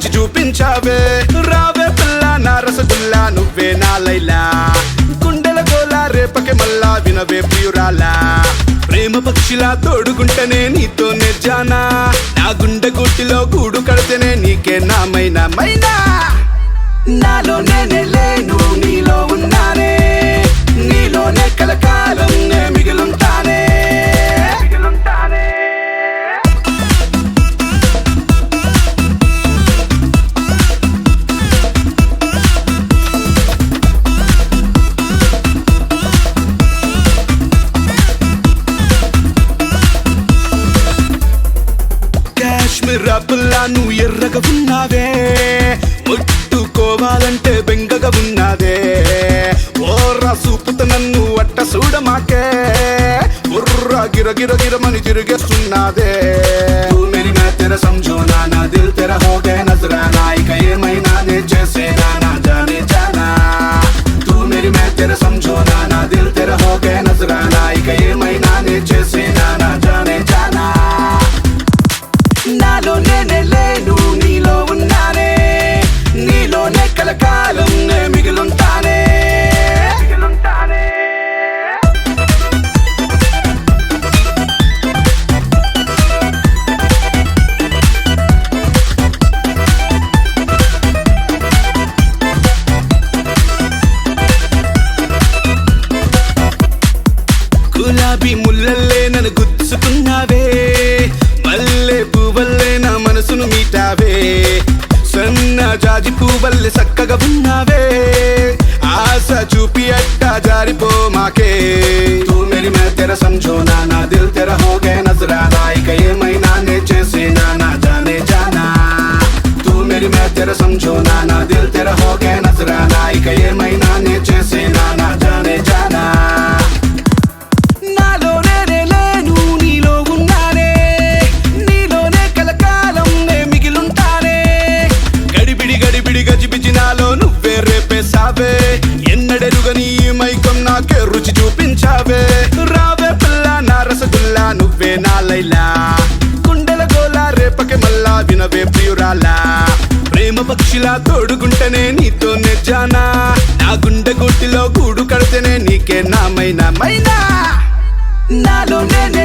రుచి చూపించావే రావే పిల్ల నా రసగుల్లా నువ్వే నా లైలా గుండెల గోలా రేపకే మల్లా వినవే ప్రియురాలా ప్రేమ పక్షిలా తోడుకుంటేనే నీతోనే జానా నా గుండె గుట్టిలో గూడు కడితేనే నీకే నా మైనా మైనా నాలో నేనే లేను నీలో ఉన్నానే నీలోనే కలకాలం నే మిగిలుంటానే మిగిలుంటానే కాశ్మీర్ అబ్బుల్లా నువ్వు ఎర్రగా ఉన్నావే ముట్టుకోవాలంటే బెంగగా ఉన్నావే ఓర్రా సూపుత నన్ను అట్ట చూడమాకే బుర్రా గిర గిర గిరమని తిరిగేస్తున్నాదే తూ మేరీ मैं तेरा समझो ना ना दिल तेरा हो गया नजराना इక ఏమైనా నే చేసేనా నా जाने जाना तू मेरी मैं तेरा समझो ना ना दिल तेरा हो गया नजराना इక ఏమైనా నే చేసేనా నా जाने जाना నాలో నేనే లేను నీలో ఉన్నానే నీలోనే కలకాలం నే మిగిలుంటానే మిగిలుంటానే గులాబీ ముల్లల్లే నన్ను గుచ్చుకున్నావే మల్లె పువ్వల్లే నా మనసును మీటావే సన్న జాజి పువ్వల్లే చక్కగా ఉన్నావే ఆశ చూపి అట్టా జారిపో మాకే తూ మేరీ मैं तेरा समझो ना ना दिल तेरा हो गया नजराना ఇక ఏమైనా నే చేసేనా నా जाने जाना तू मेरी मैं तेरा समझो ना ना दिल तेरा हो गया नजराना ఇక ఏమైనా నే చేసేనా నా जाने जाना నాలో నేనే లేను నీలో ఉన్నానే నీలోనే కలకాలం నే మిగిలుంటానే గడిబిడి గడిబిడి గజిబిజి నాలో నువ్వే రేపేసావే ఎన్నడెరుగని ఈ మైకం నాకే రుచి చూపించావే రావే పిల్ల నా రసగుల్లా నువ్వే నా లైలా గుండెల గోలా రేపకే మల్లా వినవే ప్రియురాలా ప్రేమ పక్షిలా తోడుకుంటేనే నీతోనే జానా నా గుండె గుట్టిలో గూడు కడితేనే నీకే నా మైనా మైనా నాలో నేనే